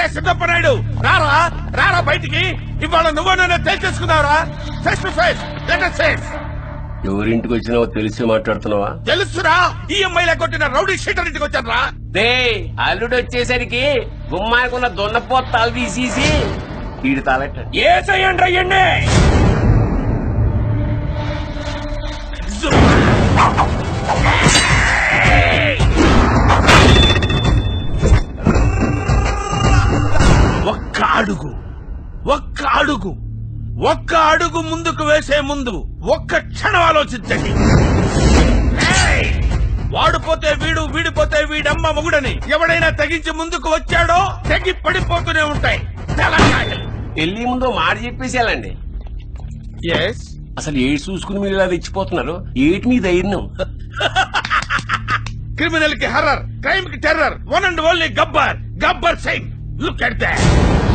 సిద్ధప్పనాయుడు రారా రారా బయటికి ఇవాళ నువ్వు నన్ను తేల్చేసుకున్నావురా face to face letter face ఎవరింటికి వచ్చినావో తెలిసి మాట్లాడుతున్నావా తెలుసురా ఈ అమ్మాయిలా కొట్టిన రౌడీ షీటర్ ఇంటికి వచ్చాను రా దే అల్లుడు వచ్చేసరికి గుమ్మానికున్న దున్నపోత తల తీసేసి ఈడు తాలెట్టాడు ఏ చెయ్యండి అయ్యండి ఒక్క అడుగు ఒక్క అడుగు ఒక్క అడుగు ముందుకు వేసే ముందు ఒక్క క్షణం ఆలోచించండి ఏయ్! వాడుపోతే వీడు వీడిపోతే వీడమ్మ మొగుడని ఎవడైనా తెగించి ముందుకు వచ్చాడో తెగి పడిపోతూనే ఉంటాయి తెలంగాణ పెళ్లి ముందు మాట చెప్పేసేయాలండి ఎస్ అసలు ఏడు చూసుకుని మీరు ఇలా తెచ్చిపోతున్నారు ఏటి మీ ధైర్యం క్రిమినల్ కి హర్రర్ క్రైమ్ కి terror one and only Gabbar Gabbar Singh look at that